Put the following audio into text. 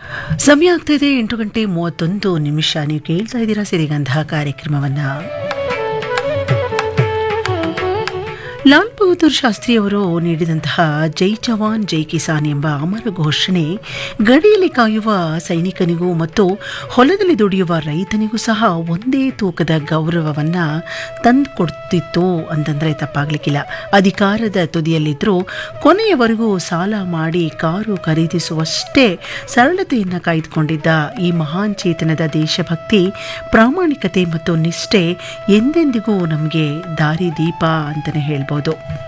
ಸಮಯ ಆಗ್ತಾ ಇದೆ ಎಂಟು ಗಂಟೆ ಮೂವತ್ತೊಂದು ನಿಮಿಷ ನೀವು ಕೇಳ್ತಾ ಇದ್ದೀರಾ ಸಿರಿಗಂಧ ಕಾರ್ಯಕ್ರಮವನ್ನ ಲಾಲ್ ಬಹದ್ದೂರ್ ಶಾಸ್ತ್ರಿ ಅವರು ನೀಡಿದಂತಹ ಜೈ ಜವಾನ್ ಜೈ ಕಿಸಾನ್ ಎಂಬ ಅಮರ ಘೋಷಣೆ ಗಡಿಯಲ್ಲಿ ಕಾಯುವ ಸೈನಿಕನಿಗೂ ಮತ್ತು ಹೊಲದಲ್ಲಿ ದುಡಿಯುವ ರೈತನಿಗೂ ಸಹ ಒಂದೇ ತೂಕದ ಗೌರವವನ್ನು ತಂದುಕೊಡ್ತಿತ್ತು ಅಂತಂದರೆ ತಪ್ಪಾಗಲಿಕ್ಕಿಲ್ಲ ಅಧಿಕಾರದ ತುದಿಯಲ್ಲಿದ್ದರೂ ಕೊನೆಯವರೆಗೂ ಸಾಲ ಮಾಡಿ ಕಾರು ಖರೀದಿಸುವಷ್ಟೇ ಸರಳತೆಯನ್ನು ಕಾಯ್ದುಕೊಂಡಿದ್ದ ಈ ಮಹಾನ್ ಚೇತನದ ದೇಶಭಕ್ತಿ ಪ್ರಾಮಾಣಿಕತೆ ಮತ್ತು ನಿಷ್ಠೆ ಎಂದೆಂದಿಗೂ ನಮಗೆ ದಾರಿ ದೀಪ ಅಂತಲೇ ಹೇಳ್ಬೋದು